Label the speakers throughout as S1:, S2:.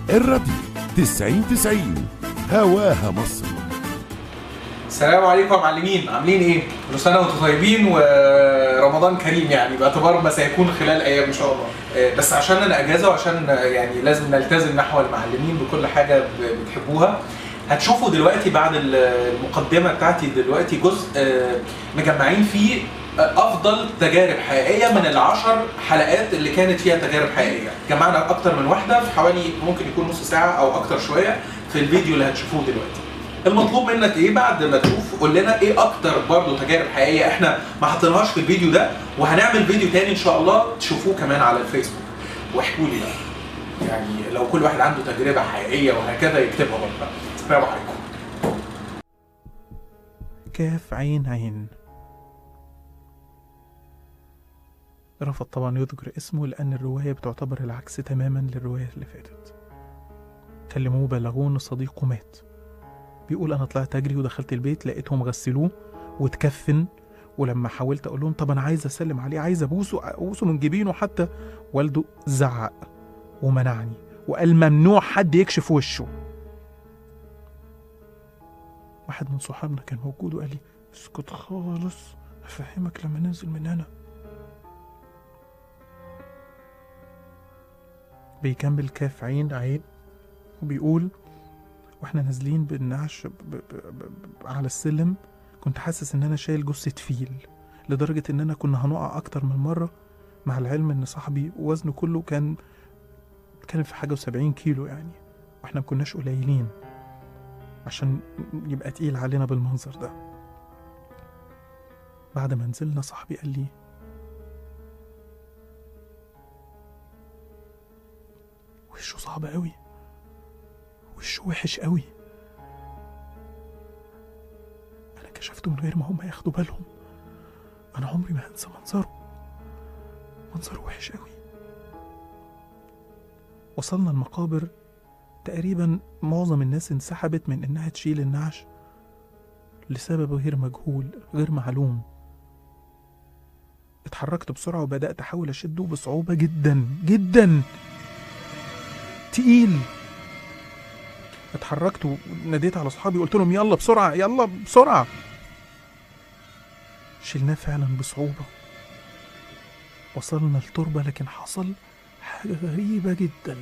S1: الراديو 90 90 هواها مصر
S2: السلام عليكم يا معلمين عاملين ايه؟ كل سنه وانتم طيبين ورمضان كريم يعني باعتبار ما سيكون خلال ايام ان شاء الله آه، بس عشان انا اجازه وعشان آه، يعني لازم نلتزم نحو المعلمين بكل حاجه ب- بتحبوها هتشوفوا دلوقتي بعد ال- المقدمه بتاعتي دلوقتي جزء آه، مجمعين فيه آه، افضل تجارب حقيقيه من العشر حلقات اللي كانت فيها تجارب حقيقيه جمعنا اكتر من واحده في حوالي ممكن يكون نص ساعه او اكتر شويه في الفيديو اللي هتشوفوه دلوقتي المطلوب منك ايه بعد ما تشوف قول لنا ايه اكتر برضه تجارب حقيقيه احنا ما حطيناهاش في الفيديو ده وهنعمل فيديو تاني ان شاء الله تشوفوه كمان على الفيسبوك واحكوا لي بقى يعني لو كل واحد عنده تجربه حقيقيه وهكذا يكتبها برضه السلام عليكم
S3: كاف عين عين رفض طبعا يذكر اسمه لأن الرواية بتعتبر العكس تماما للرواية اللي فاتت كلموه بلغوه إن صديقه مات بيقول أنا طلعت أجري ودخلت البيت لقيتهم غسلوه واتكفن ولما حاولت أقول لهم طب أنا عايز أسلم عليه عايز أبوسه أبوسه من جبينه حتى والده زعق ومنعني وقال ممنوع حد يكشف وشه واحد من صحابنا كان موجود وقال لي اسكت خالص هفهمك لما ننزل من هنا بيكمل كاف عين عين وبيقول واحنا نازلين بالنعش ب- ب- ب- ب- على السلم كنت حاسس ان انا شايل جثة فيل لدرجة ان انا كنا هنقع اكتر من مرة مع العلم ان صاحبي وزنه كله كان كان في حاجة وسبعين كيلو يعني واحنا مكناش قليلين عشان يبقى تقيل علينا بالمنظر ده بعد ما نزلنا صاحبي قال لي وشه صعب قوي وشه وحش قوي انا كشفته من غير ما هم ياخدوا بالهم انا عمري ما هنسى منظره منظره وحش قوي وصلنا المقابر تقريبا معظم الناس انسحبت من انها تشيل النعش لسبب غير مجهول غير معلوم اتحركت بسرعة وبدأت أحاول أشده بصعوبة جدا جدا تقيل اتحركت وناديت على صحابي وقلت لهم يلا بسرعة يلا بسرعة شلناه فعلا بصعوبة وصلنا التربة لكن حصل حاجة غريبة جدا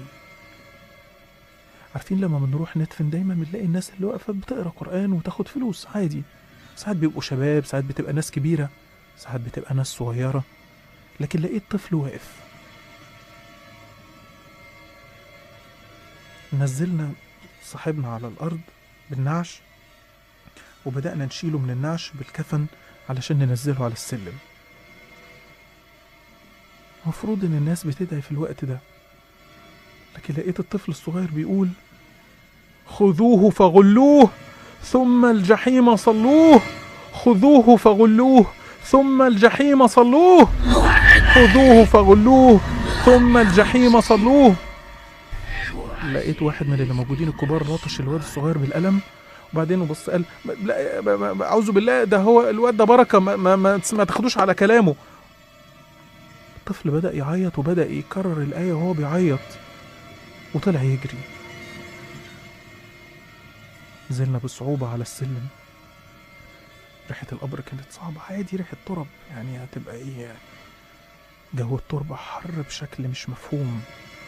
S3: عارفين لما بنروح ندفن دايما بنلاقي الناس اللي واقفة بتقرا قرآن وتاخد فلوس عادي ساعات بيبقوا شباب ساعات بتبقى ناس كبيرة ساعات بتبقى ناس صغيرة لكن لقيت طفل واقف نزلنا صاحبنا على الأرض بالنعش وبدأنا نشيله من النعش بالكفن علشان ننزله على السلم المفروض إن الناس بتدعي في الوقت ده لكن لقيت الطفل الصغير بيقول خذوه فغلوه ثم الجحيم صلوه خذوه فغلوه ثم الجحيم صلوه خذوه فغلوه ثم الجحيم صلوه لقيت واحد من اللي موجودين الكبار لطش الواد الصغير بالقلم وبعدين بص قال لا ب- ب- ب- اعوذ بالله ده هو الواد ده بركه ما, ما, ما, ما تاخدوش على كلامه الطفل بدا يعيط وبدا يكرر الايه وهو بيعيط وطلع يجري نزلنا بصعوبة على السلم ريحة القبر كانت صعبة عادي ريحة تراب يعني هتبقى ايه يعني جو التربة حر بشكل مش مفهوم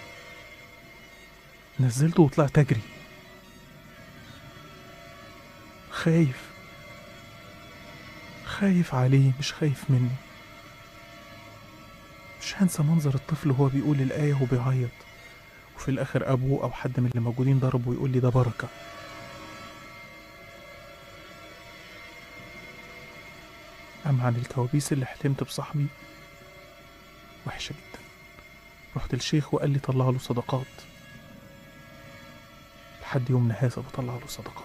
S3: نزلت وطلعت اجري خايف خايف عليه مش خايف منه مش هنسى منظر الطفل وهو بيقول الآية وهو بيعيط وفي الآخر أبوه أو حد من اللي موجودين ضربه ويقول لي ده بركة أما عن الكوابيس اللي حلمت بصاحبي وحشة جدا رحت الشيخ وقال لي طلع له صدقات لحد يومنا هذا بطلع له صدقات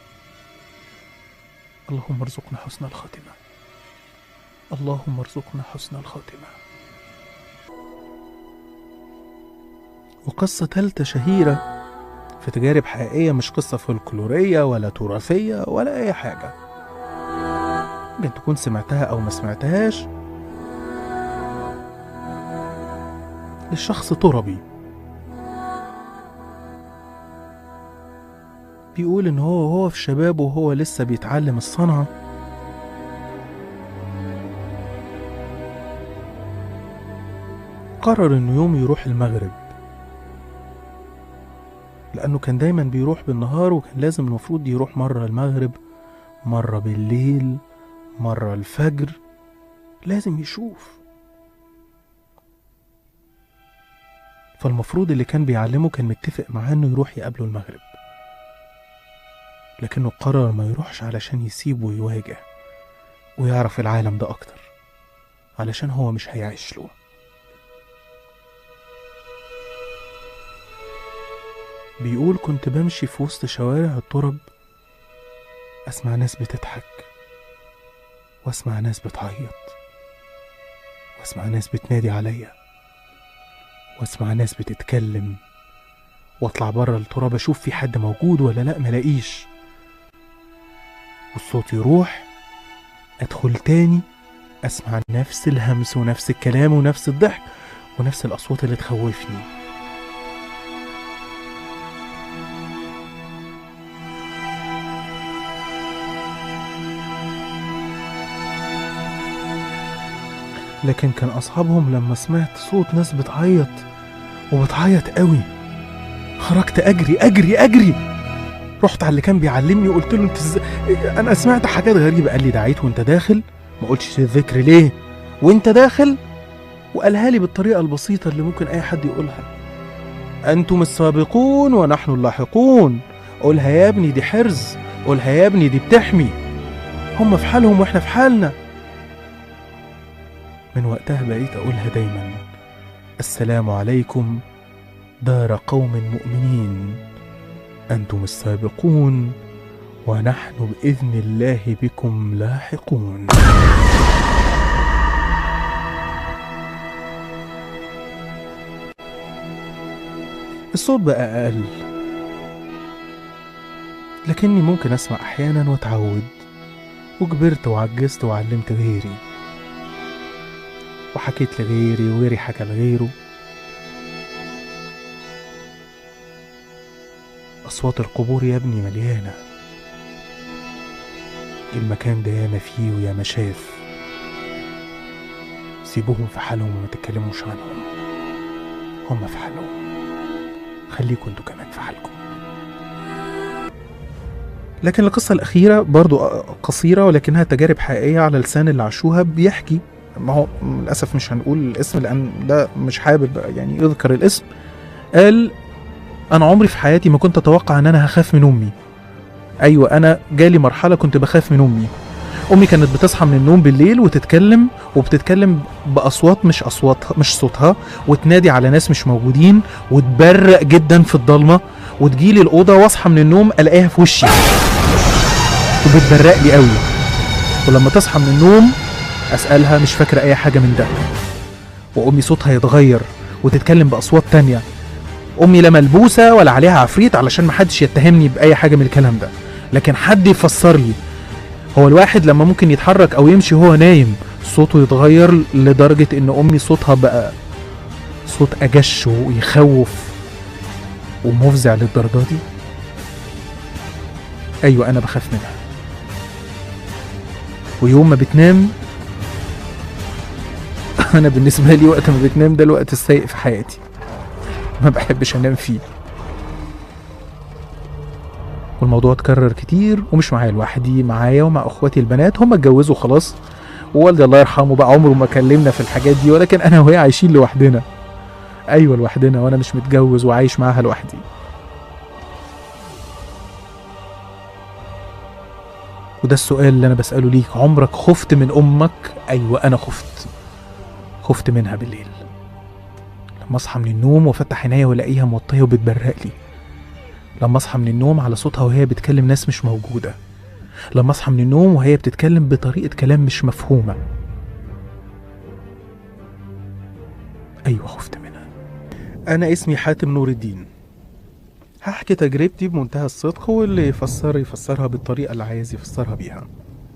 S3: اللهم ارزقنا حسن الخاتمة اللهم ارزقنا حسن الخاتمة وقصة تالتة شهيرة في تجارب حقيقية مش قصة فولكلورية ولا تراثية ولا أي حاجة ممكن تكون سمعتها أو ما سمعتهاش للشخص تربي بيقول إن هو وهو في شبابه وهو لسه بيتعلم الصنعة قرر إنه يوم يروح المغرب لأنه كان دايما بيروح بالنهار وكان لازم المفروض يروح مرة المغرب مرة بالليل مرة الفجر لازم يشوف فالمفروض اللي كان بيعلمه كان متفق معاه انه يروح يقابله المغرب لكنه قرر ما يروحش علشان يسيبه ويواجه ويعرف العالم ده اكتر علشان هو مش هيعيش له بيقول كنت بمشي في وسط شوارع الطرب أسمع ناس بتضحك وأسمع ناس بتعيط وأسمع ناس بتنادي عليا وأسمع ناس بتتكلم وأطلع بره التراب أشوف في حد موجود ولا لأ ملاقيش والصوت يروح أدخل تاني أسمع نفس الهمس ونفس الكلام ونفس الضحك ونفس الأصوات اللي تخوفني لكن كان أصحابهم لما سمعت صوت ناس بتعيط وبتعيط قوي خرجت أجري أجري أجري رحت على اللي كان بيعلمني وقلت له انت ازاي انا سمعت حاجات غريبه قال لي دعيت وانت داخل ما قلتش الذكر ليه وانت داخل وقالها لي بالطريقه البسيطه اللي ممكن اي حد يقولها انتم السابقون ونحن اللاحقون قولها يا ابني دي حرز قولها يا ابني دي بتحمي هم في حالهم واحنا في حالنا من وقتها بقيت أقولها دايما السلام عليكم دار قوم مؤمنين أنتم السابقون ونحن بإذن الله بكم لاحقون الصوت بقى أقل لكني ممكن أسمع أحيانا وأتعود وكبرت وعجزت وعلمت غيري وحكيت لغيري وغيري حكى لغيره أصوات القبور يا ابني مليانة المكان ده ياما فيه وياما شاف سيبوهم في حالهم وما تتكلموش عنهم هم في حالهم خليكم انتوا كمان في حالكم لكن القصة الأخيرة برضو قصيرة ولكنها تجارب حقيقية على لسان اللي عاشوها بيحكي ما هو للأسف مش هنقول الاسم لأن ده مش حابب يعني يذكر الاسم قال أنا عمري في حياتي ما كنت أتوقع إن أنا هخاف من أمي أيوة أنا جالي مرحلة كنت بخاف من أمي أمي كانت بتصحى من النوم بالليل وتتكلم وبتتكلم بأصوات مش أصواتها مش صوتها وتنادي على ناس مش موجودين وتبرق جدا في الضلمة وتجيلي الأوضة وأصحى من النوم ألاقيها في وشي وبتبرق لي قوي ولما تصحى من النوم أسألها مش فاكرة أي حاجة من ده وأمي صوتها يتغير وتتكلم بأصوات تانية أمي لا ملبوسة ولا عليها عفريت علشان محدش يتهمني بأي حاجة من الكلام ده لكن حد يفسر لي هو الواحد لما ممكن يتحرك أو يمشي وهو نايم صوته يتغير لدرجة إن أمي صوتها بقى صوت أجش ويخوف ومفزع للدرجة دي أيوة أنا بخاف منها ويوم ما بتنام انا بالنسبه لي وقت ما بتنام ده الوقت السيء في حياتي ما بحبش انام فيه والموضوع اتكرر كتير ومش معايا لوحدي معايا ومع اخواتي البنات هم اتجوزوا خلاص ووالدي الله يرحمه بقى عمره ما كلمنا في الحاجات دي ولكن انا وهي عايشين لوحدنا ايوه لوحدنا وانا مش متجوز وعايش معاها لوحدي وده السؤال اللي انا بساله ليك عمرك خفت من امك ايوه انا خفت خفت منها بالليل لما اصحى من النوم وافتح عينيا والاقيها موطيه وبتبرق لي لما اصحى من النوم على صوتها وهي بتكلم ناس مش موجوده لما اصحى من النوم وهي بتتكلم بطريقه كلام مش مفهومه ايوه خفت منها انا اسمي حاتم نور الدين هحكي تجربتي بمنتهى الصدق واللي يفسر يفسرها بالطريقه اللي عايز يفسرها بيها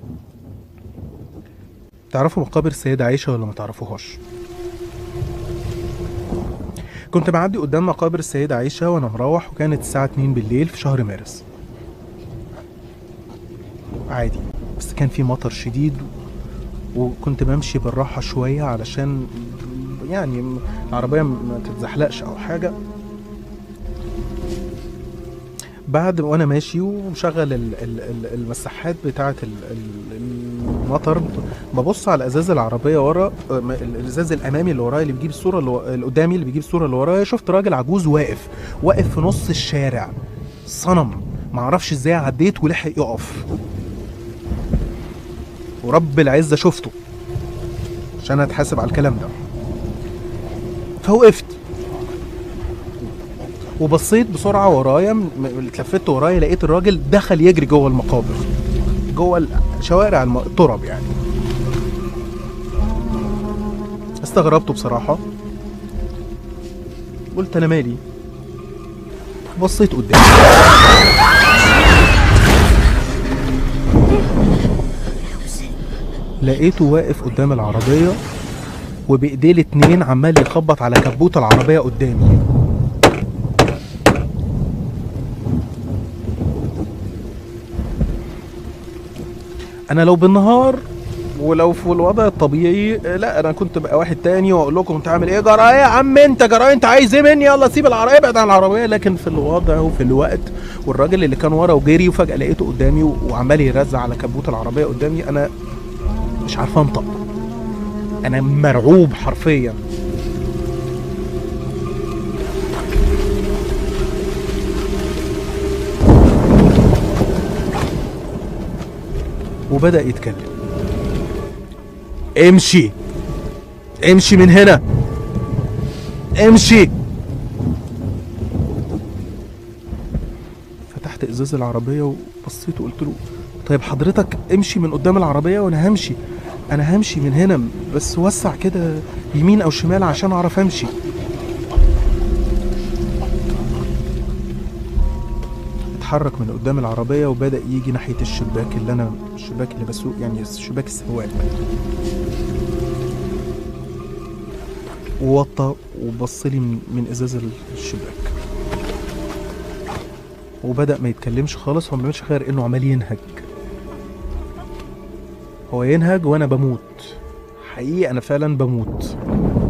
S3: تعرفوا مقابر السيدة عائشة ولا ما تعرفوهاش؟ كنت معدي قدام مقابر السيدة عائشة وأنا مروح وكانت الساعة 2 بالليل في شهر مارس عادي بس كان في مطر شديد وكنت بمشي بالراحة شوية علشان يعني م- العربية ما تتزحلقش أو حاجة بعد وانا ماشي ومشغل ال- ال- ال- المساحات بتاعه ال- ال- المطر ببص على ازاز العربيه ورا آه، م- الازاز الامامي اللي ورايا اللي بيجيب الصوره اللي, و- اللي قدامي اللي بيجيب الصوره اللي ورايا شفت راجل عجوز واقف واقف في نص الشارع صنم معرفش ازاي عديت ولحق يقف ورب العزه شفته عشان اتحاسب على الكلام ده فوقفت وبصيت بسرعه ورايا م- م- اتلفت ورايا لقيت الراجل دخل يجري جوه المقابر جوه شوارع الم- التراب يعني استغربته بصراحه قلت انا مالي بصيت قدامي لقيته واقف قدام العربيه وبايديه الاتنين عمال يخبط على كبوت العربيه قدامي انا لو بالنهار ولو في الوضع الطبيعي آه، لا انا كنت بقى واحد تاني واقول لكم انت عامل ايه جرايه يا عم انت جرايه انت عايز ايه مني يلا سيب العربيه ابعد عن العربيه لكن في الوضع وفي الوقت والراجل اللي كان ورا وجري وفجاه لقيته قدامي و- وعمال يرزع على كبوت العربيه قدامي انا مش عارف انطق انا مرعوب حرفيا وبدأ يتكلم امشي امشي من هنا امشي فتحت ازاز العربية وبصيت وقلت له طيب حضرتك امشي من قدام العربية وانا همشي انا همشي من هنا بس وسع كده يمين او شمال عشان اعرف امشي اتحرك من قدام العربية وبدأ يجي ناحية الشباك اللي أنا الشباك اللي بسوق يعني شباك السواق ووطى وبص لي من, من ازاز ال- الشباك وبدا ما يتكلمش خالص هو ما بيعملش غير انه عمال ينهج هو ينهج وانا بموت حقيقي انا فعلا بموت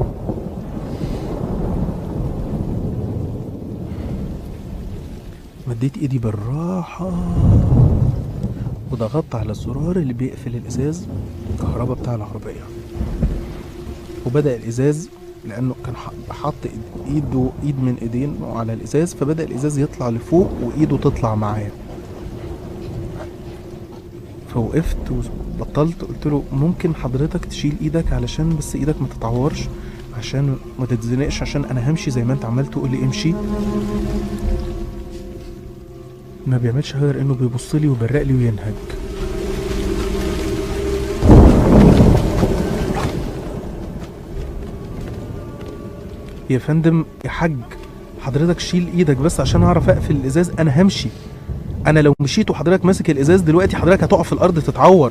S3: مديت ايدي بالراحه وضغطت على الزرار اللي بيقفل الازاز الكهرباء بتاع العربيه وبدا الازاز لانه كان ح- حاط إيد- ايده ايد من ايدين على الازاز فبدا الازاز يطلع لفوق وايده تطلع معاه فوقفت وبطلت قلت له ممكن حضرتك تشيل ايدك علشان بس ايدك ما تتعورش عشان ما تتزنقش عشان انا همشي زي ما انت عمال تقول لي امشي ما بيعملش غير انه بيبص لي ويبرق لي وينهج يا فندم يا حاج حضرتك شيل ايدك بس عشان اعرف اقفل الازاز انا همشي انا لو مشيت وحضرتك ماسك الازاز دلوقتي حضرتك هتقع في الارض تتعور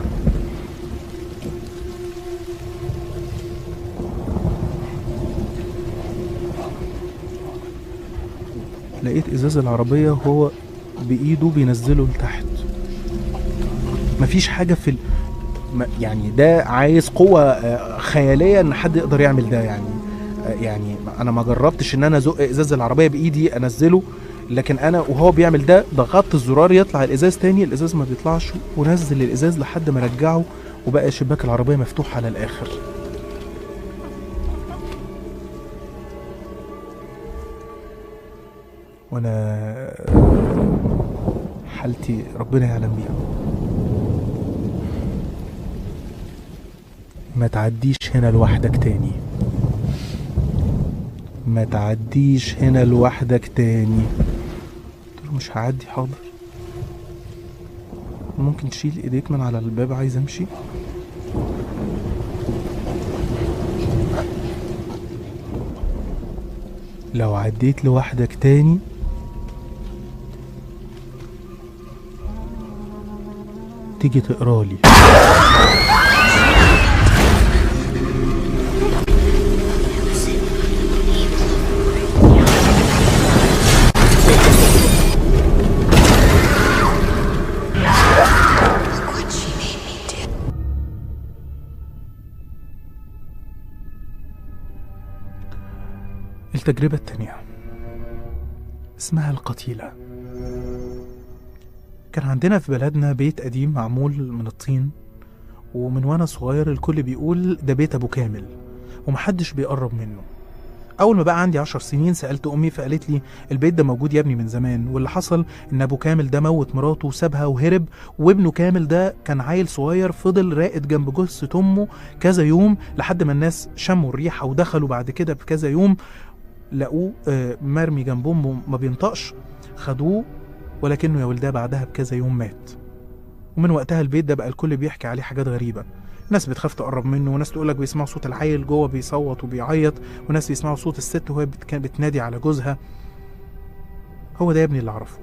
S3: لقيت ازاز العربيه وهو بايده بينزله لتحت مفيش حاجه في ال... ما- يعني ده عايز قوه آه، خياليه ان حد يقدر يعمل ده يعني آه، يعني انا ما جربتش ان انا ازق ازاز العربيه بايدي انزله لكن انا وهو بيعمل ده ضغطت الزرار يطلع الازاز تاني الازاز ما بيطلعش ونزل الازاز لحد ما رجعه وبقى شباك العربيه مفتوح على الاخر وانا حالتي ربنا يعلم بيها ما تعديش هنا لوحدك تاني ما تعديش هنا لوحدك تاني قلت له مش هعدي حاضر ممكن تشيل ايديك من على الباب عايز امشي لو عديت لوحدك تاني تيجي تقرالي التجربة التانية اسمها القتيلة كان عندنا في بلدنا بيت قديم معمول من الطين ومن وانا صغير الكل بيقول ده بيت ابو كامل ومحدش بيقرب منه اول ما بقى عندي عشر سنين سالت امي فقالت لي البيت ده موجود يا ابني من زمان واللي حصل ان ابو كامل ده موت مراته وسابها وهرب وابنه كامل ده كان عيل صغير فضل راقد جنب جثه امه كذا يوم لحد ما الناس شموا الريحه ودخلوا بعد كده بكذا يوم لقوه آه، مرمي جنب امه ما بينطقش خدوه ولكنه يا ولداه بعدها بكذا يوم مات ومن وقتها البيت ده بقى الكل بيحكي عليه حاجات غريبه ناس بتخاف تقرب منه وناس تقول لك بيسمعوا صوت العيل جوه بيصوت وبيعيط وناس بيسمعوا صوت الست وهي بت- كانت بتنادي على جوزها هو ده يا ابني اللي اعرفه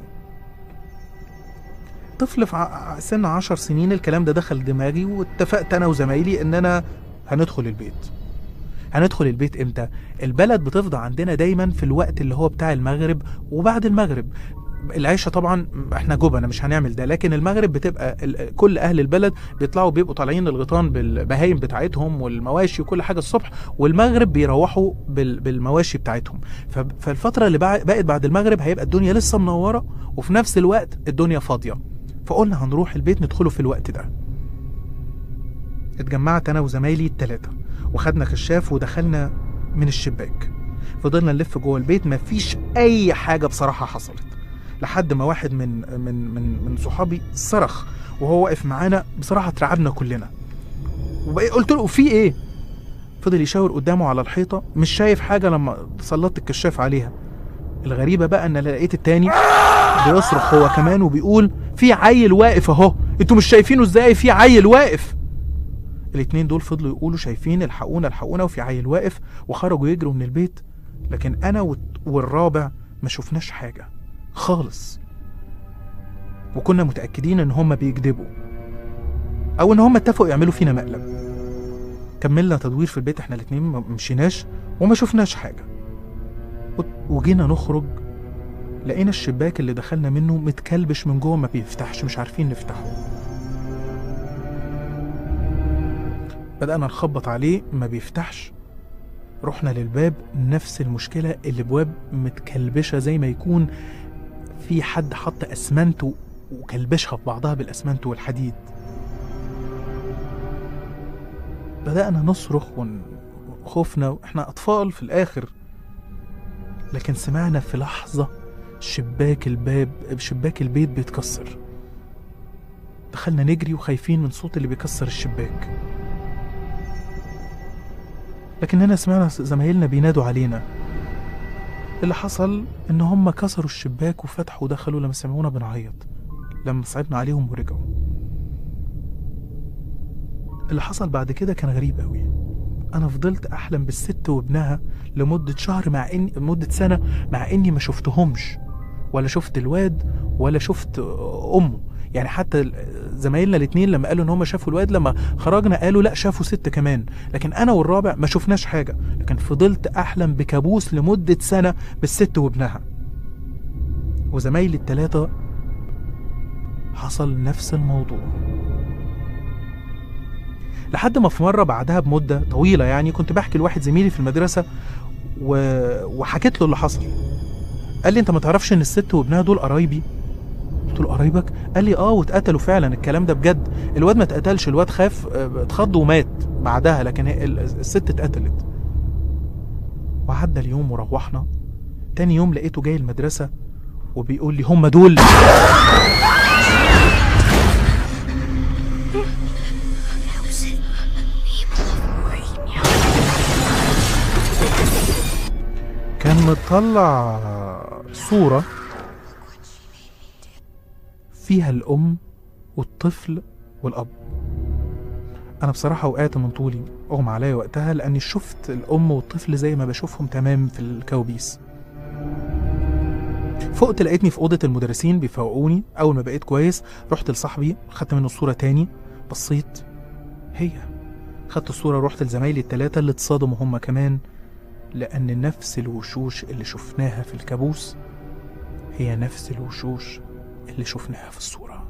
S3: طفل في ع- سن عشر سنين الكلام ده دخل دماغي واتفقت انا وزمايلي ان انا هندخل البيت هندخل البيت امتى البلد بتفضى عندنا دايما في الوقت اللي هو بتاع المغرب وبعد المغرب العيشه طبعا احنا جبنه مش هنعمل ده لكن المغرب بتبقى ال- كل اهل البلد بيطلعوا بيبقوا طالعين الغيطان بالبهايم بتاعتهم والمواشي وكل حاجه الصبح والمغرب بيروحوا بال- بالمواشي بتاعتهم ف- فالفتره اللي بع- بقت بعد المغرب هيبقى الدنيا لسه منوره وفي نفس الوقت الدنيا فاضيه فقلنا هنروح البيت ندخله في الوقت ده اتجمعت انا وزمايلي التلاتة وخدنا كشاف ودخلنا من الشباك فضلنا نلف جوه البيت مفيش اي حاجه بصراحه حصلت لحد ما واحد من من من من صحابي صرخ وهو واقف معانا بصراحه اترعبنا كلنا وبقى قلت له في ايه فضل يشاور قدامه على الحيطه مش شايف حاجه لما سلطت الكشاف عليها الغريبه بقى ان لقيت التاني بيصرخ هو كمان وبيقول في عيل واقف اهو انتوا مش شايفينه ازاي في عيل واقف الاتنين دول فضلوا يقولوا شايفين الحقونا الحقونا وفي عيل واقف وخرجوا يجروا من البيت لكن انا والت- والرابع ما شفناش حاجه خالص وكنا متاكدين ان هم بيكذبوا او ان هم اتفقوا يعملوا فينا مقلب كملنا تدوير في البيت احنا الاتنين ما مشيناش وما شفناش حاجه وت- وجينا نخرج لقينا الشباك اللي دخلنا منه متكلبش من جوه ما بيفتحش مش عارفين نفتحه بدأنا نخبط عليه ما بيفتحش رحنا للباب نفس المشكلة الابواب متكلبشة زي ما يكون في حد حط اسمنت و- وكلبشها في بعضها بالاسمنت والحديد بدأنا نصرخ وخوفنا احنا اطفال في الاخر لكن سمعنا في لحظة شباك الباب شباك البيت بيتكسر دخلنا نجري وخايفين من صوت اللي بيكسر الشباك لكننا سمعنا زمايلنا بينادوا علينا اللي حصل ان هم كسروا الشباك وفتحوا ودخلوا لما سمعونا بنعيط لما صعبنا عليهم ورجعوا اللي حصل بعد كده كان غريب قوي انا فضلت احلم بالست وابنها لمده شهر مع ان مده سنه مع اني ما شفتهمش ولا شفت الواد ولا شفت امه يعني حتى ال- زمايلنا الاثنين لما قالوا ان هم شافوا الواد لما خرجنا قالوا لا شافوا ست كمان لكن انا والرابع ما شفناش حاجه لكن فضلت احلم بكابوس لمده سنه بالست وابنها وزمايلي الثلاثه حصل نفس الموضوع لحد ما في مره بعدها بمده طويله يعني كنت بحكي لواحد زميلي في المدرسه و... وحكيت له اللي حصل قال لي انت ما تعرفش ان الست وابنها دول قرايبي قلت له قرايبك قال لي اه واتقتلوا فعلا الكلام ده بجد الواد ما اتقتلش الواد خاف آه، اتخض ومات بعدها لكن هي- ال- الست اتقتلت وعدى اليوم وروحنا تاني يوم لقيته جاي المدرسة وبيقول لي هم دول كان مطلع صورة فيها الأم والطفل والأب أنا بصراحة وقعت من طولي أغمى عليا وقتها لأني شفت الأم والطفل زي ما بشوفهم تمام في الكوابيس فقت لقيتني في أوضة المدرسين بيفوقوني أول ما بقيت كويس رحت لصاحبي خدت منه الصورة تاني بصيت هي خدت الصورة ورحت لزمايلي التلاتة اللي اتصادموا هما كمان لأن نفس الوشوش اللي شفناها في الكابوس هي نفس الوشوش اللي شفناها في الصورة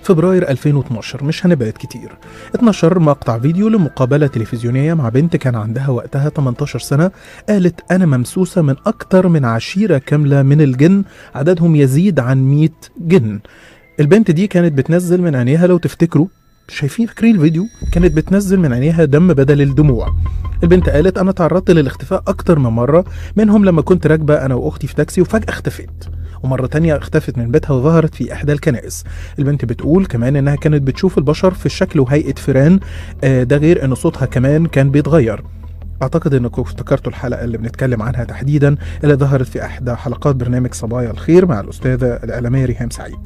S3: فبراير 2012 مش هنبعد كتير اتنشر مقطع فيديو لمقابلة تلفزيونية مع بنت كان عندها وقتها 18 سنة قالت أنا ممسوسة من أكتر من عشيرة كاملة من الجن عددهم يزيد عن 100 جن البنت دي كانت بتنزل من عينيها لو تفتكروا شايفين فاكرين الفيديو كانت بتنزل من عينيها دم بدل الدموع البنت قالت انا تعرضت للاختفاء اكتر من مره منهم لما كنت راكبه انا واختي في تاكسي وفجاه اختفيت ومرة تانية اختفت من بيتها وظهرت في إحدى الكنائس البنت بتقول كمان إنها كانت بتشوف البشر في شكل وهيئة فيران آه، ده غير إن صوتها كمان كان بيتغير أعتقد إنكم افتكرتوا الحلقة اللي بنتكلم عنها تحديدا اللي ظهرت في إحدى حلقات برنامج صبايا الخير مع الأستاذة الإعلامية ريهام سعيد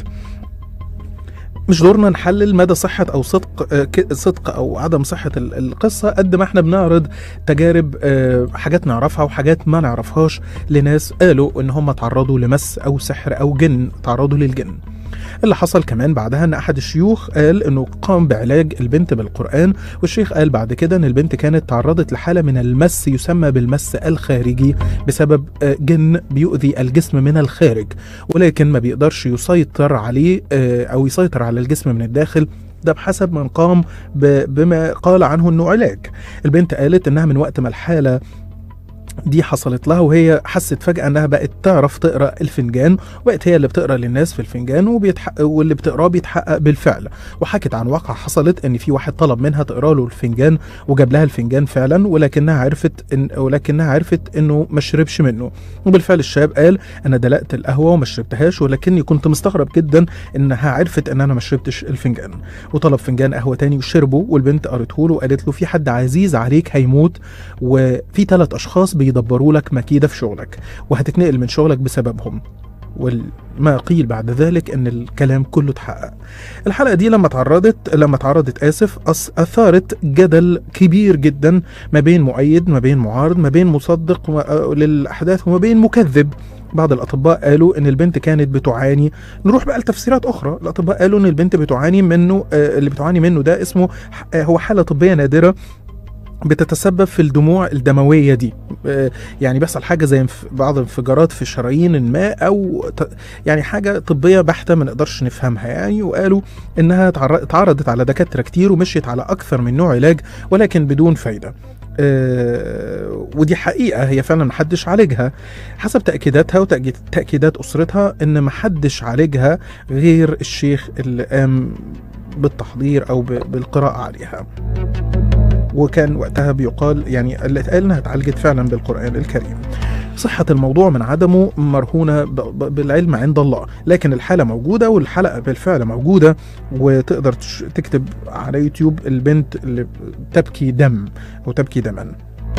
S3: مش دورنا نحلل مدى صحة أو صدق آه، ك- صدق أو عدم صحة ال- القصة قد ما احنا بنعرض تجارب آه، حاجات نعرفها وحاجات ما نعرفهاش لناس قالوا إن هم تعرضوا لمس أو سحر أو جن تعرضوا للجن اللي حصل كمان بعدها ان احد الشيوخ قال انه قام بعلاج البنت بالقران والشيخ قال بعد كده ان البنت كانت تعرضت لحاله من المس يسمى بالمس الخارجي بسبب آه، جن بيؤذي الجسم من الخارج ولكن ما بيقدرش يسيطر عليه آه، او يسيطر على الجسم من الداخل ده بحسب من قام ب- بما قال عنه انه علاج البنت قالت انها من وقت ما الحاله دي حصلت لها وهي حست فجأة انها بقت تعرف تقرا الفنجان وبقت هي اللي بتقرا للناس في الفنجان وبيتحقق واللي بتقراه بيتحقق بالفعل وحكت عن واقعة حصلت ان في واحد طلب منها تقرا له الفنجان وجاب لها الفنجان فعلا ولكنها عرفت إن ولكنها عرفت انه ما شربش منه وبالفعل الشاب قال انا دلقت القهوه وما شربتهاش ولكني كنت مستغرب جدا انها عرفت ان انا ما شربتش الفنجان وطلب فنجان قهوه تاني وشربه والبنت قرته له وقالت له في حد عزيز عليك هيموت وفي ثلاث اشخاص بيدبروا لك مكيده في شغلك وهتتنقل من شغلك بسببهم وما قيل بعد ذلك ان الكلام كله اتحقق الحلقه دي لما اتعرضت لما اتعرضت اسف أص- اثارت جدل كبير جدا ما بين مؤيد ما بين معارض ما بين مصدق و- آه، للاحداث وما بين مكذب بعض الاطباء قالوا ان البنت كانت بتعاني نروح بقى لتفسيرات اخرى الاطباء قالوا ان البنت بتعاني منه آه، اللي بتعاني منه ده اسمه ح- آه، هو حاله طبيه نادره بتتسبب في الدموع الدمويه دي آه، يعني بيحصل حاجه زي انف- بعض انفجارات في شرايين الماء او ت- يعني حاجه طبيه بحته ما نقدرش نفهمها يعني وقالوا انها تعر- اتعرضت على دكاتره كتير ومشيت على اكثر من نوع علاج ولكن بدون فايده آه، ودي حقيقه هي فعلا محدش عالجها حسب تاكيداتها وتاكيدات اسرتها ان محدش عالجها غير الشيخ اللي قام بالتحضير او ب- بالقراءه عليها وكان وقتها بيقال يعني اللي اتقال انها اتعالجت فعلا بالقران الكريم صحة الموضوع من عدمه مرهونة ب- ب- بالعلم عند الله لكن الحالة موجودة والحلقة بالفعل موجودة وتقدر تش- تكتب على يوتيوب البنت اللي تبكي دم أو تبكي دما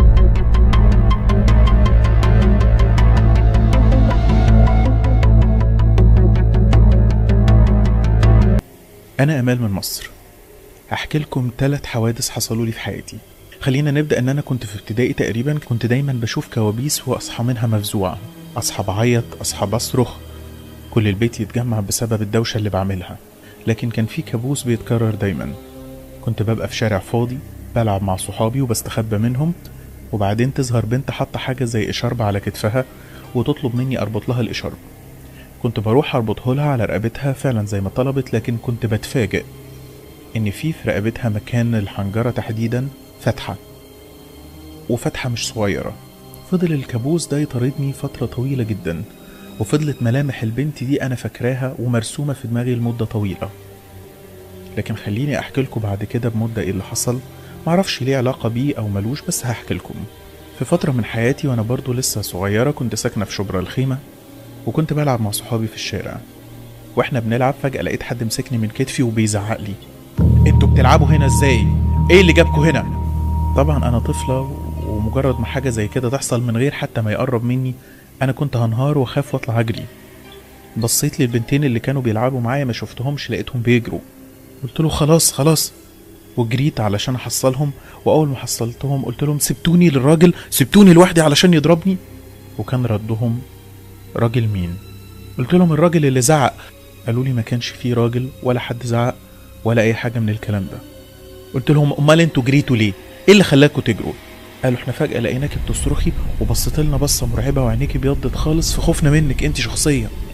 S4: أنا أمال من مصر هحكي لكم ثلاث حوادث حصلوا لي في حياتي خلينا نبدأ إن أنا كنت في ابتدائي تقريبا كنت دايما بشوف كوابيس وأصحى منها مفزوعة أصحى بعيط أصحى بصرخ كل البيت يتجمع بسبب الدوشة اللي بعملها لكن كان في كابوس بيتكرر دايما كنت ببقى في شارع فاضي بلعب مع صحابي وبستخبى منهم وبعدين تظهر بنت حاطة حاجة زي إشارب على كتفها وتطلب مني أربط لها الإشارب كنت بروح أربطه لها على رقبتها فعلا زي ما طلبت لكن كنت بتفاجئ إن في في رقبتها مكان الحنجرة تحديدا فتحة وفتحة مش صغيرة فضل الكابوس ده يطاردني فترة طويلة جدا وفضلت ملامح البنت دي أنا فاكراها ومرسومة في دماغي لمدة طويلة لكن خليني أحكي لكم بعد كده بمدة إيه اللي حصل معرفش ليه علاقة بيه أو ملوش بس هحكي لكم في فترة من حياتي وأنا برضو لسه صغيرة كنت ساكنة في شبرا الخيمة وكنت بلعب مع صحابي في الشارع واحنا بنلعب فجأة لقيت حد مسكني من كتفي وبيزعق لي انتوا بتلعبوا هنا ازاي؟ ايه اللي جابكوا هنا؟ طبعا انا طفلة ومجرد ما حاجة زي كده تحصل من غير حتى ما يقرب مني انا كنت هنهار واخاف واطلع اجري بصيت للبنتين اللي كانوا بيلعبوا معايا ما شفتهمش لقيتهم بيجروا قلت له خلاص خلاص وجريت علشان احصلهم واول ما حصلتهم قلت لهم سبتوني للراجل سبتوني لوحدي علشان يضربني وكان ردهم راجل مين قلت لهم الراجل اللي زعق قالوا لي ما كانش فيه راجل ولا حد زعق ولا اي حاجه من الكلام ده قلت لهم امال انتوا جريتوا ليه ايه اللي خلاكوا تجروا قالوا احنا فجاه لقيناكي بتصرخي وبصيت لنا بصه مرعبه وعينيكي بيضت خالص في خوفنا منك انت شخصيا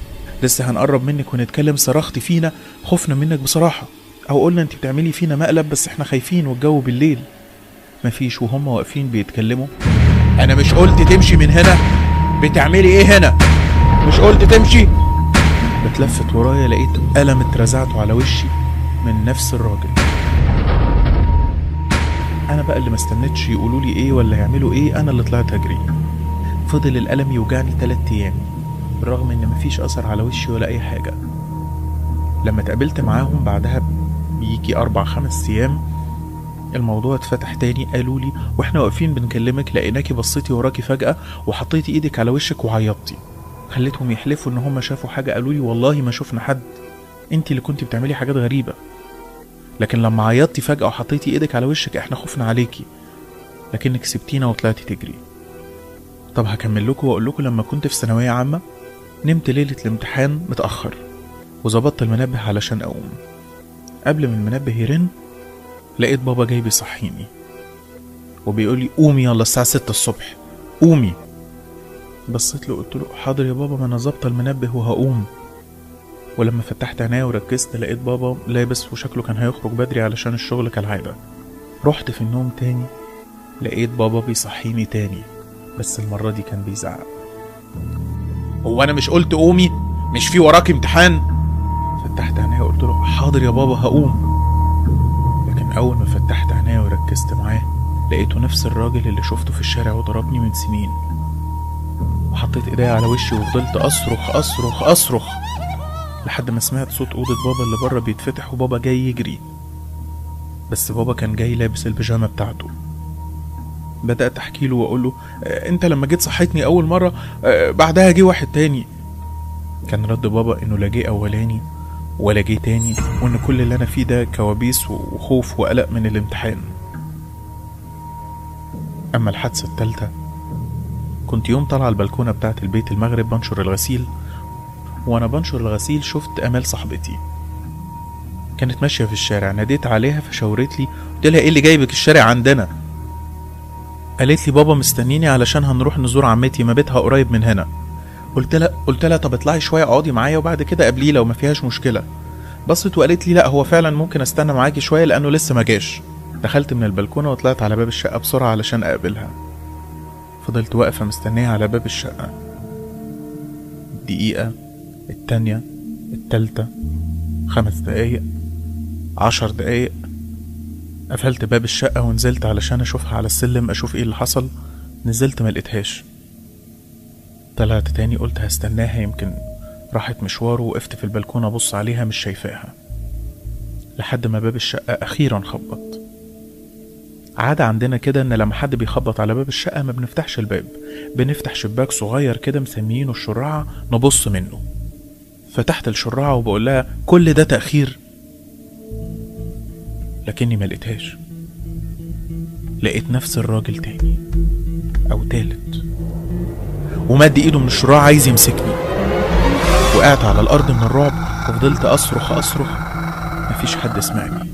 S4: لسه هنقرب منك ونتكلم صرختي فينا خفنا منك بصراحة أو قلنا أنت بتعملي فينا مقلب بس إحنا خايفين والجو بالليل مفيش وهم واقفين بيتكلموا أنا مش قلت تمشي من هنا بتعملي إيه هنا مش قلت تمشي بتلفت ورايا لقيت قلم اترزعته على وشي من نفس الراجل انا بقى اللي ما استنيتش يقولوا لي ايه ولا يعملوا ايه انا اللي طلعت اجري فضل الالم يوجعني تلات ايام بالرغم ان مفيش اثر على وشي ولا اي حاجه لما اتقابلت معاهم بعدها بيجي اربع خمس ايام الموضوع اتفتح تاني قالوا لي واحنا واقفين بنكلمك لقيناكي بصيتي وراكي فجاه وحطيتي ايدك على وشك وعيطتي خليتهم يحلفوا ان هم شافوا حاجه قالوا لي والله ما شفنا حد انت اللي كنت بتعملي حاجات غريبه لكن لما عيطتي فجأة وحطيتي ايدك على وشك احنا خفنا عليكي لكنك سبتينا وطلعتي تجري طب هكمل لكم واقول لكم لما كنت في ثانوية عامة نمت ليلة الامتحان متأخر وظبطت المنبه علشان أقوم قبل ما المنبه يرن لقيت بابا جاي بيصحيني وبيقول لي قومي يلا الساعة ستة الصبح قومي بصيت له قلت له حاضر يا بابا ما انا ظابطه المنبه وهقوم ولما فتحت عينيا وركزت لقيت بابا لابس وشكله كان هيخرج بدري علشان الشغل كالعادة رحت في النوم تاني لقيت بابا بيصحيني تاني بس المرة دي كان بيزعق هو أنا مش قلت قومي مش في وراك امتحان فتحت عينيا وقلت له حاضر يا بابا هقوم لكن أول ما فتحت عينيا وركزت معاه لقيته نفس الراجل اللي شفته في الشارع وضربني من سنين وحطيت ايديا على وشي وفضلت اصرخ اصرخ اصرخ لحد ما سمعت صوت أوضة بابا اللي بره بيتفتح وبابا جاي يجري بس بابا كان جاي لابس البيجامة بتاعته بدأت أحكي له وأقول له "آه، أنت لما جيت صحيتني أول مرة آه، بعدها جه واحد تاني كان رد بابا إنه لا جه أولاني ولا جه تاني وإن كل اللي أنا فيه ده كوابيس وخوف وقلق من الامتحان أما الحادثة التالتة كنت يوم طالعة البلكونة بتاعت البيت المغرب بنشر الغسيل وانا بنشر الغسيل شفت امال صاحبتي كانت ماشيه في الشارع ناديت عليها فشاورت لي قلت لها ايه اللي جايبك الشارع عندنا قالت لي بابا مستنيني علشان هنروح نزور عمتي ما بيتها قريب من هنا قلت لها قلت لها طب اطلعي شويه اقعدي معايا وبعد كده قابليه لو ما فيهاش مشكله بصت وقالت لي لا هو فعلا ممكن استنى معاكي شويه لانه لسه ما جاش دخلت من البلكونه وطلعت على باب الشقه بسرعه علشان اقابلها فضلت واقفه مستنيه على باب الشقه دقيقه التانية التالتة خمس دقايق عشر دقايق قفلت باب الشقة ونزلت علشان أشوفها على السلم أشوف إيه اللي حصل نزلت ما لقيتهاش طلعت تاني قلت هستناها يمكن راحت مشوار وقفت في البلكونة أبص عليها مش شايفاها لحد ما باب الشقة أخيرا خبط عادة عندنا كده إن لما حد بيخبط على باب الشقة ما بنفتحش الباب بنفتح شباك صغير كده مسميينه الشراعة نبص منه فتحت الشراعة وبقول لها كل ده تأخير لكني ما لقيتهاش لقيت نفس الراجل تاني أو تالت ومد إيده من الشراع عايز يمسكني وقعت على الأرض من الرعب وفضلت أصرخ أصرخ مفيش حد سمعني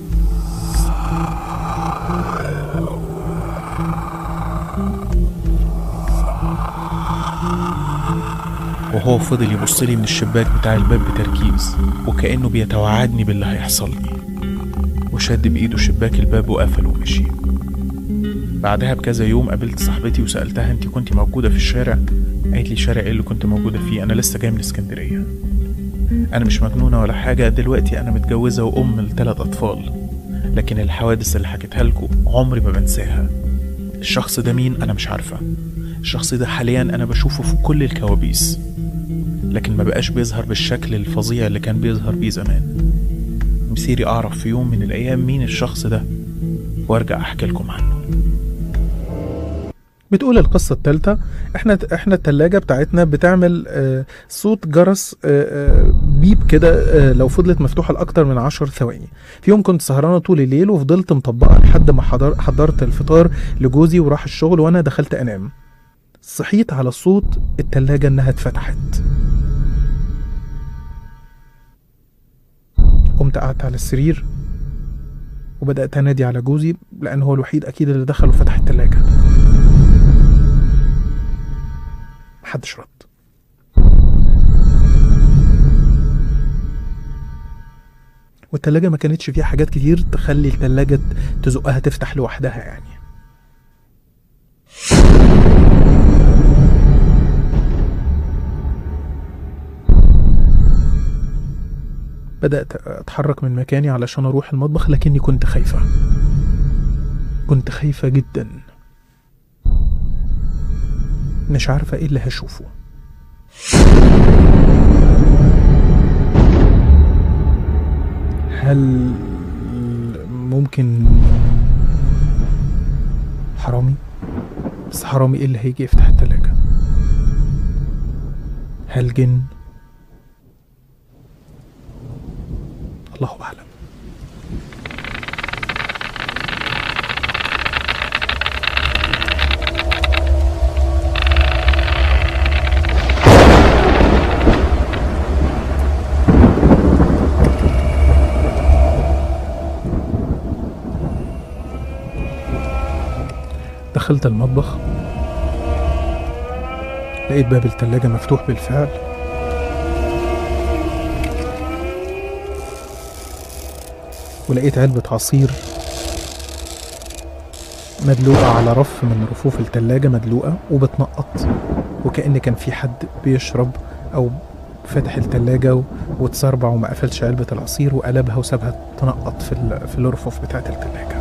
S4: وهو فضل يبص لي من الشباك بتاع الباب بتركيز وكأنه بيتوعدني باللي هيحصل لي وشد بإيده شباك الباب وقفل ومشي بعدها بكذا يوم قابلت صاحبتي وسألتها انت كنت موجودة في الشارع قالت لي شارع ايه اللي كنت موجودة فيه انا لسه جاي من اسكندرية انا مش مجنونة ولا حاجة دلوقتي انا متجوزة وام لثلاث اطفال لكن الحوادث اللي حكيتها لكم عمري ما بنساها الشخص ده مين انا مش عارفة الشخص ده حاليا انا بشوفه في كل الكوابيس لكن ما بقاش بيظهر بالشكل الفظيع اللي كان بيظهر بيه زمان مسيري اعرف في يوم من الايام مين الشخص ده وارجع احكي لكم عنه
S3: بتقول القصة التالتة احنا احنا التلاجة بتاعتنا بتعمل آه، صوت جرس آه، آه، بيب كده آه، لو فضلت مفتوحة لأكتر من عشر ثواني في يوم كنت سهرانة طول الليل وفضلت مطبقة لحد ما حضر حضرت الفطار لجوزي وراح الشغل وأنا دخلت أنام صحيت على صوت التلاجة إنها اتفتحت قمت قعدت على السرير وبدأت أنادي على جوزي لأن هو الوحيد أكيد اللي دخل وفتح التلاجة محدش رد والتلاجة ما كانتش فيها حاجات كتير تخلي التلاجة تزقها تفتح لوحدها يعني بدأت أتحرك من مكاني علشان أروح المطبخ لكني كنت خايفة كنت خايفة جدا مش عارفة ايه اللي هشوفه هل ممكن حرامي بس حرامي ايه اللي هيجي يفتح التلاجة هل جن الله اعلم دخلت المطبخ لقيت باب التلاجة مفتوح بالفعل ولقيت علبة عصير مدلوقة على رف من رفوف التلاجة مدلوقة وبتنقط وكأن كان في حد بيشرب أو فتح التلاجة و- واتسربع وما قفلش علبة العصير وقلبها وسابها تنقط في, ال- في الرفوف بتاعة التلاجة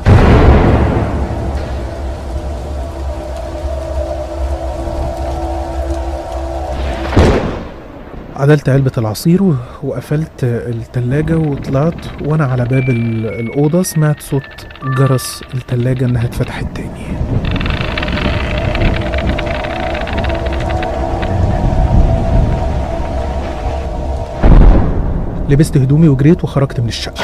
S3: عدلت علبة العصير و- وقفلت التلاجة وطلعت وأنا على باب ال- الأوضة سمعت صوت جرس التلاجة إنها اتفتحت تاني لبست هدومي وجريت وخرجت من الشقة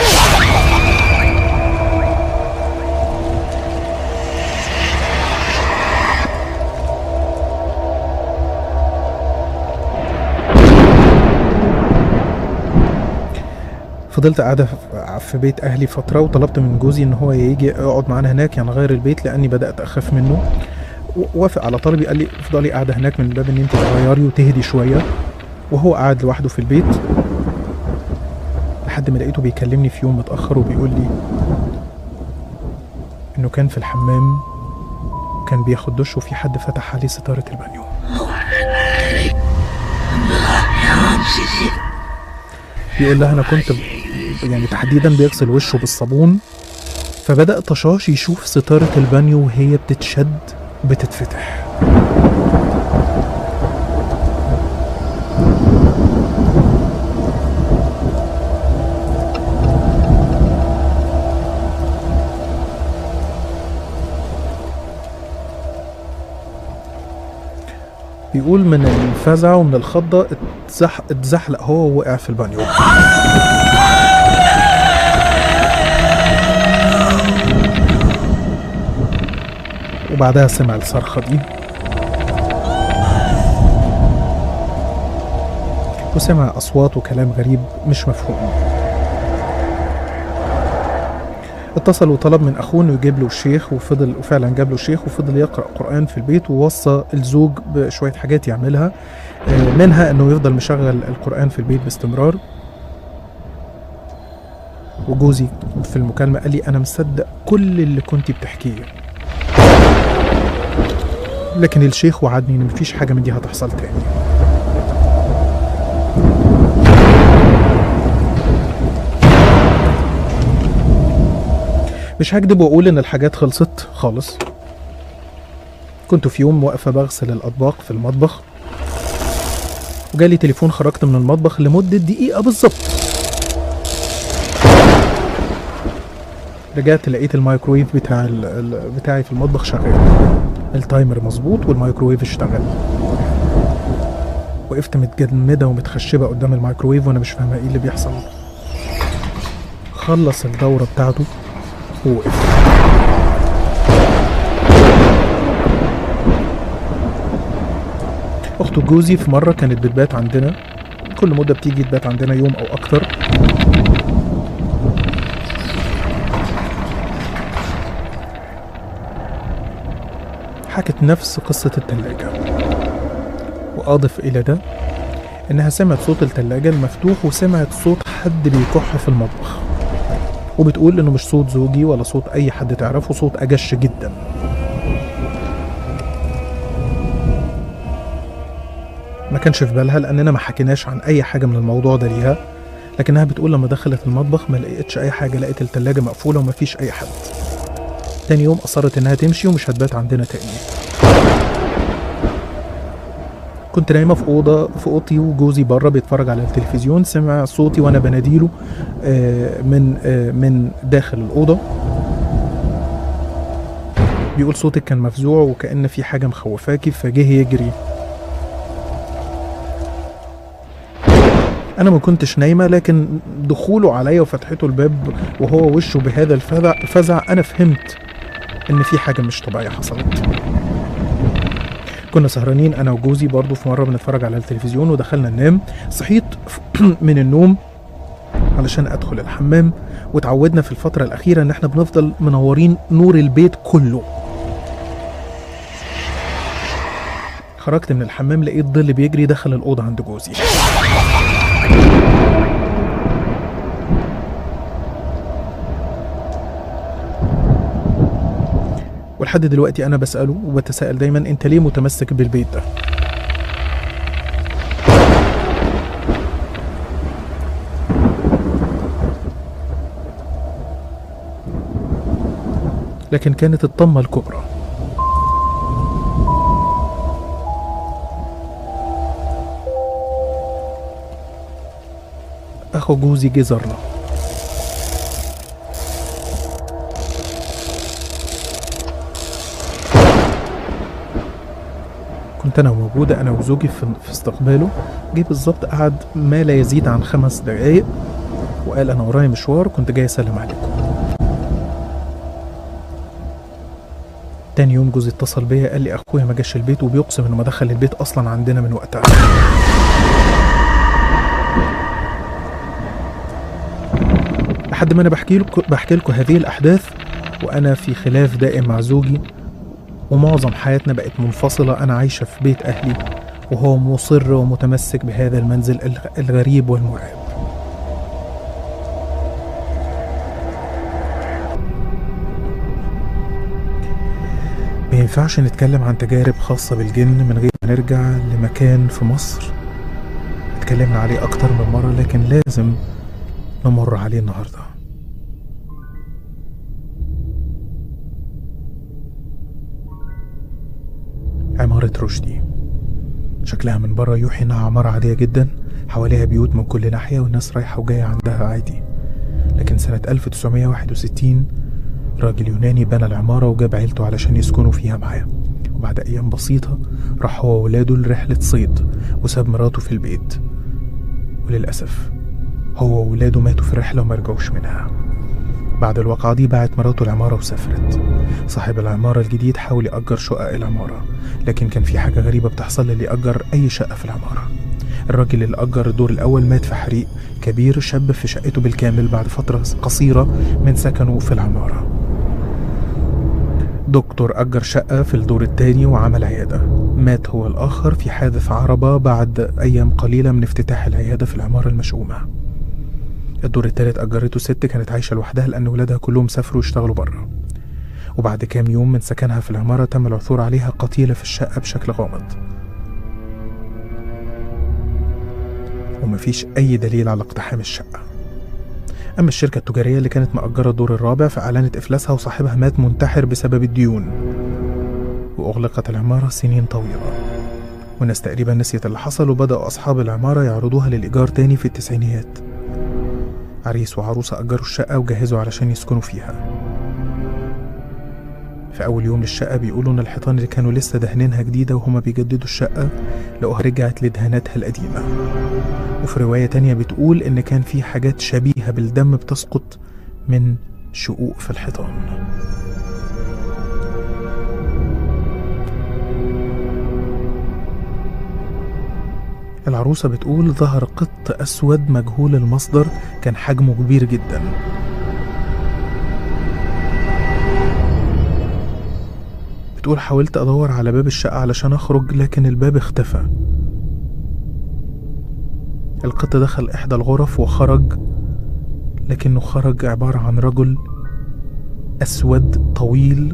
S3: فضلت قاعدة في- في بيت أهلي فترة وطلبت من جوزي إن هو يجي يقعد معانا هناك يعني غير البيت لأني بدأت أخاف منه و- وافق على طلبي قال لي افضلي قاعدة هناك من باب إن أنت تغيري وتهدي شوية وهو قاعد لوحده في البيت لحد ما لقيته بيكلمني في يوم متأخر وبيقول لي إنه كان في الحمام كان بياخد دش وفي حد فتح عليه ستارة البانيو بيقول لها انا كنت ب- يعني تحديدا بيغسل وشه بالصابون فبدأ طشاش يشوف ستارة البانيو وهي بتتشد بتتفتح بيقول من الفزع ومن الخضة اتزح اتزحلق هو ووقع في البانيو وبعدها سمع الصرخة دي وسمع أصوات وكلام غريب مش مفهوم اتصل وطلب من اخوه انه يجيب له الشيخ وفضل وفعلا جاب له الشيخ وفضل يقرا قران في البيت ووصى الزوج بشويه حاجات يعملها آه، منها انه يفضل مشغل القران في البيت باستمرار وجوزي في المكالمه قال لي انا مصدق كل اللي كنتي بتحكيه لكن الشيخ وعدني ان مفيش حاجه من دي هتحصل تاني مش هكدب واقول ان الحاجات خلصت خالص كنت في يوم واقفه بغسل الاطباق في المطبخ وجالي تليفون خرجت من المطبخ لمده دقيقه بالظبط رجعت لقيت الميكرويف بتاع ال- ال- بتاعي في المطبخ شغال التايمر مظبوط والميكرويف اشتغل وقفت متجمده ومتخشبه قدام الميكرويف وانا مش فاهمه ايه اللي بيحصل خلص الدوره بتاعته ووقف أخت جوزي في مرة كانت بتبات عندنا كل مدة بتيجي تبات عندنا يوم أو أكتر حكت نفس قصة التلاجة وأضف إلى ده إنها سمعت صوت التلاجة المفتوح وسمعت صوت حد بيكح في المطبخ وبتقول انه مش صوت زوجي ولا صوت اي حد تعرفه صوت اجش جدا ما كانش في بالها لاننا ما حكيناش عن اي حاجه من الموضوع ده ليها لكنها بتقول لما دخلت المطبخ ما لقيتش اي حاجه لقيت التلاجة مقفوله وما فيش اي حد تاني يوم اصرت انها تمشي ومش هتبات عندنا تاني كنت نايمه في اوضه في اوضتي وجوزي بره بيتفرج على التلفزيون سمع صوتي وانا بناديله آه، من آه، من داخل الاوضه بيقول صوتك كان مفزوع وكأن في حاجه مخوفاكي فجه يجري انا ما كنتش نايمه لكن دخوله عليا وفتحته الباب وهو وشه بهذا الفزع فزع انا فهمت ان في حاجه مش طبيعيه حصلت كنا سهرانين انا وجوزي برضو في مره بنتفرج على التلفزيون ودخلنا ننام صحيت من النوم علشان ادخل الحمام وتعودنا في الفتره الاخيره ان احنا بنفضل منورين نور البيت كله خرجت من الحمام لقيت ظل بيجري دخل الاوضه عند جوزي ولحد دلوقتي انا بساله وبتساءل دايما انت ليه متمسك بالبيت ده لكن كانت الطمه الكبرى اخو جوزي جه زارنا كنت انا موجوده انا وزوجي في, في استقباله جه بالظبط قعد ما لا يزيد عن خمس دقايق وقال انا ورايا مشوار كنت جاي اسلم عليكم تاني يوم جوزي اتصل بيا قال لي اخويا ما جاش البيت وبيقسم انه ما دخل البيت اصلا عندنا من وقتها لحد ما انا بحكي لكم بحكي لكم هذه الاحداث وانا في خلاف دائم مع زوجي ومعظم حياتنا بقت منفصله انا عايشه في بيت اهلي وهو مصر ومتمسك بهذا المنزل الغ- الغريب والمرعب ما ينفعش نتكلم عن تجارب خاصة بالجن من غير ما نرجع لمكان في مصر اتكلمنا عليه أكتر من مرة لكن لازم نمر عليه النهارده عمارة رشدي شكلها من بره يوحي انها عمارة عادية جدا حواليها بيوت من كل ناحية والناس رايحة وجاية عندها عادي لكن سنة 1961 راجل يوناني بنى العمارة وجاب عيلته علشان يسكنوا فيها معاه وبعد أيام بسيطة راح هو وولاده لرحلة صيد وساب مراته في البيت وللأسف هو وولاده ماتوا في الرحلة وما رجعوش منها بعد الواقعة دي باعت مراته العمارة وسافرت صاحب العمارة الجديد حاول يأجر شقق العمارة لكن كان في حاجة غريبة بتحصل للي يأجر أي شقة في العمارة الراجل اللي أجر الدور الأول مات في حريق كبير شاب في شقته بالكامل بعد فترة قصيرة من سكنه في العمارة دكتور أجر شقة في الدور التاني وعمل عيادة مات هو الآخر في حادث عربة بعد أيام قليلة من افتتاح العيادة في العمارة المشؤومة الدور التالت أجرته ست كانت عايشة لوحدها لأن ولادها كلهم سافروا يشتغلوا بره وبعد كام يوم من سكنها في العمارة تم العثور عليها قتيلة في الشقة بشكل غامض ومفيش أي دليل على اقتحام الشقة أما الشركة التجارية اللي كانت مأجرة الدور الرابع فأعلنت إفلاسها وصاحبها مات منتحر بسبب الديون وأغلقت العمارة سنين طويلة والناس تقريبا نسيت اللي حصل وبدأوا أصحاب العمارة يعرضوها للإيجار تاني في التسعينيات عريس وعروسة أجروا الشقة وجهزوا علشان يسكنوا فيها في أول يوم للشقة بيقولوا إن الحيطان اللي كانوا لسه دهنينها جديدة وهما بيجددوا الشقة لقوها رجعت لدهاناتها القديمة وفي رواية تانية بتقول إن كان في حاجات شبيهة بالدم بتسقط من شقوق في الحيطان العروسة بتقول ظهر قط أسود مجهول المصدر كان حجمه كبير جدا بتقول حاولت أدور على باب الشقة علشان أخرج لكن الباب اختفى القط دخل إحدى الغرف وخرج لكنه خرج عبارة عن رجل أسود طويل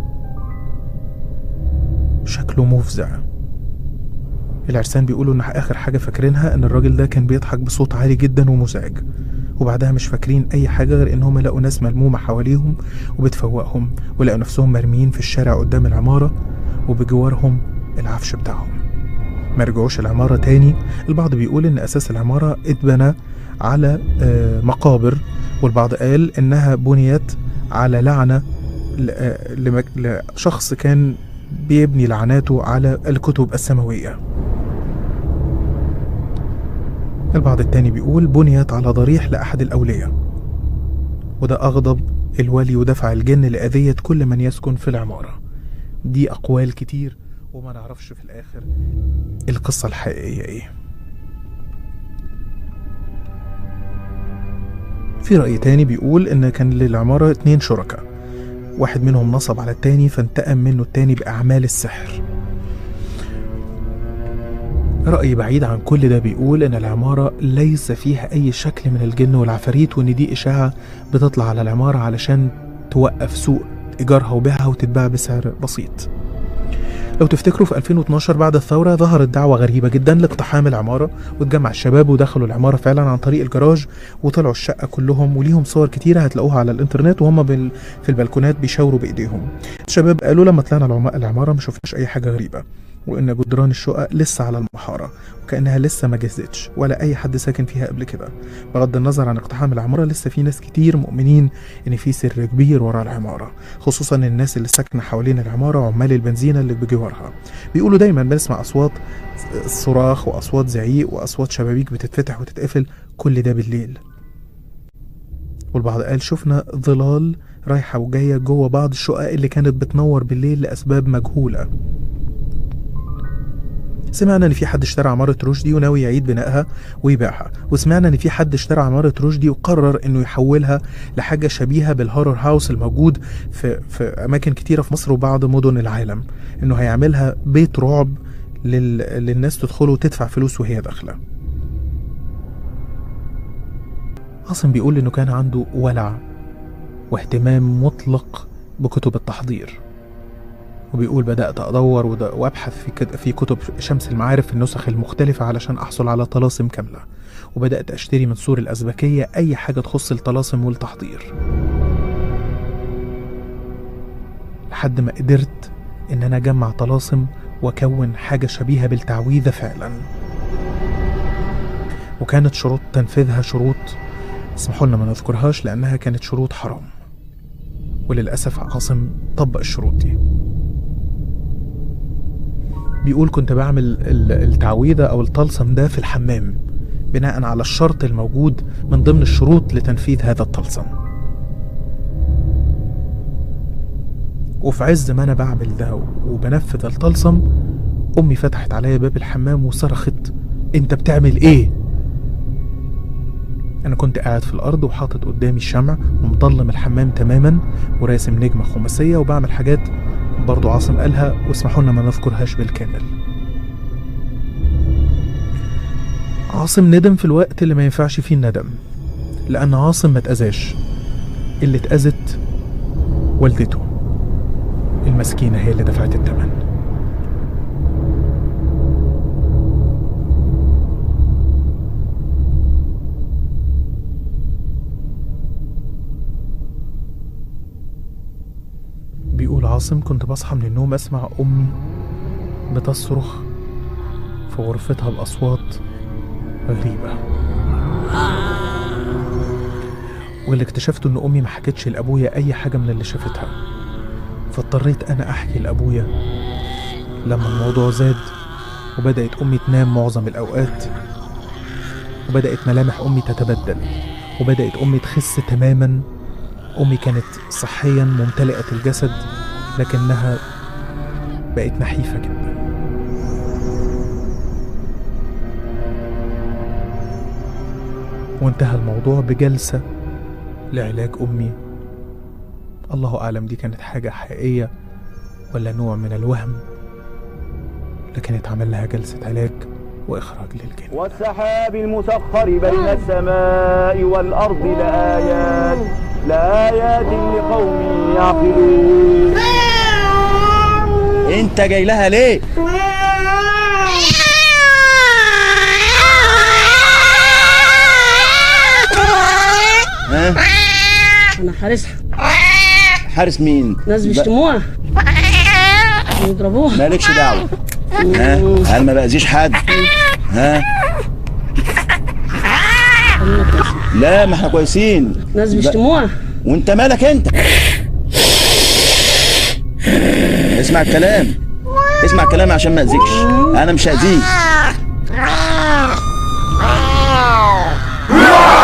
S3: شكله مفزع العرسان بيقولوا ان اخر حاجه فاكرينها ان الراجل ده كان بيضحك بصوت عالي جدا ومزعج وبعدها مش فاكرين اي حاجه غير انهم لقوا ناس ملمومه حواليهم وبتفوقهم ولقوا نفسهم مرميين في الشارع قدام العماره وبجوارهم العفش بتاعهم ما رجعوش العماره تاني البعض بيقول ان اساس العماره اتبنى على آه، مقابر والبعض قال انها بنيت على لعنه ل- آه، لمك- لشخص كان بيبني لعناته على الكتب السماويه البعض التاني بيقول بنيت على ضريح لأحد الأولياء وده أغضب الولي ودفع الجن لأذية كل من يسكن في العمارة دي أقوال كتير وما نعرفش في الآخر القصة الحقيقية إيه في رأي تاني بيقول إن كان للعمارة اتنين شركاء واحد منهم نصب على التاني فانتقم منه التاني بأعمال السحر رأي بعيد عن كل ده بيقول إن العمارة ليس فيها أي شكل من الجن والعفاريت وإن دي إشاعة بتطلع على العمارة علشان توقف سوق إيجارها وبيعها وتتباع بسعر بسيط لو تفتكروا في 2012 بعد الثورة ظهرت دعوة غريبة جدا لاقتحام العمارة واتجمع الشباب ودخلوا العمارة فعلا عن طريق الجراج وطلعوا الشقة كلهم وليهم صور كتيرة هتلاقوها على الانترنت وهم بال... في البلكونات بيشاوروا بإيديهم الشباب قالوا لما طلعنا العم- العمارة ما شفناش أي حاجة غريبة وإن جدران الشقق لسه على المحارة وكأنها لسه ما جهزتش ولا أي حد ساكن فيها قبل كده بغض النظر عن اقتحام العمارة لسه في ناس كتير مؤمنين إن في سر كبير ورا العمارة خصوصا الناس اللي ساكنة حوالين العمارة وعمال البنزينة اللي بجوارها بيقولوا دايما بنسمع أصوات صراخ وأصوات زعيق وأصوات شبابيك بتتفتح وتتقفل كل ده بالليل والبعض قال شفنا ظلال رايحة وجاية جوه بعض الشقق اللي كانت بتنور بالليل لأسباب مجهولة سمعنا ان في حد اشترى عمارة رشدي وناوي يعيد بنائها ويبيعها وسمعنا ان في حد اشترى عمارة رشدي وقرر انه يحولها لحاجة شبيهة بالهورر هاوس الموجود في, في اماكن كتيرة في مصر وبعض مدن العالم انه هيعملها بيت رعب لل... للناس تدخله وتدفع فلوس وهي داخلة عاصم بيقول انه كان عنده ولع واهتمام مطلق بكتب التحضير وبيقول بدأت أدور ود- وأبحث في كت- في كتب شمس المعارف في النسخ المختلفة علشان أحصل على طلاسم كاملة وبدأت أشتري من سور الأزبكية أي حاجة تخص الطلاسم والتحضير لحد ما قدرت إن أنا أجمع طلاسم وأكون حاجة شبيهة بالتعويذة فعلا وكانت شروط تنفيذها شروط اسمحوا لنا ما نذكرهاش لأنها كانت شروط حرام وللأسف عاصم طبق الشروط دي بيقول كنت بعمل ال- التعويذة أو الطلسم ده في الحمام بناء على الشرط الموجود من ضمن الشروط لتنفيذ هذا الطلسم وفي عز ما أنا بعمل ده وبنفذ الطلسم أمي فتحت عليا باب الحمام وصرخت أنت بتعمل إيه؟ أنا كنت قاعد في الأرض وحاطط قدامي الشمع ومضلم الحمام تماما وراسم نجمة خماسية وبعمل حاجات برضو عاصم قالها واسمحوا لنا ما نذكرهاش بالكامل عاصم ندم في الوقت اللي ما ينفعش فيه الندم لأن عاصم ما اتأذاش اللي اتأذت والدته المسكينة هي اللي دفعت الثمن بيقول عاصم كنت بصحى من النوم أسمع أمي بتصرخ في غرفتها بأصوات غريبة واللي اكتشفته إن أمي ما حكتش لأبويا أي حاجة من اللي شافتها فاضطريت أنا أحكي لأبويا لما الموضوع زاد وبدأت أمي تنام معظم الأوقات وبدأت ملامح أمي تتبدل وبدأت أمي تخس تماما أمي كانت صحيا ممتلئة الجسد لكنها بقت نحيفة جدا وانتهى الموضوع بجلسة لعلاج أمي الله أعلم دي كانت حاجة حقيقية ولا نوع من الوهم لكن اتعمل لها جلسة علاج وإخراج للجن
S5: والسحاب المسخر بين السماء والأرض لآيات لآيات لقوم يعقلون
S6: انت جاي لها ليه ها
S7: انا حارسها
S6: حارس مين
S7: ناس بيشتموها بيضربوها
S6: مالكش دعوه ها هل ما باذيش حد ها لا ما احنا كويسين
S7: ناس بيشتموها
S6: وانت مالك انت اسمع الكلام اسمع الكلام عشان ما اذيكش انا مش هاذيك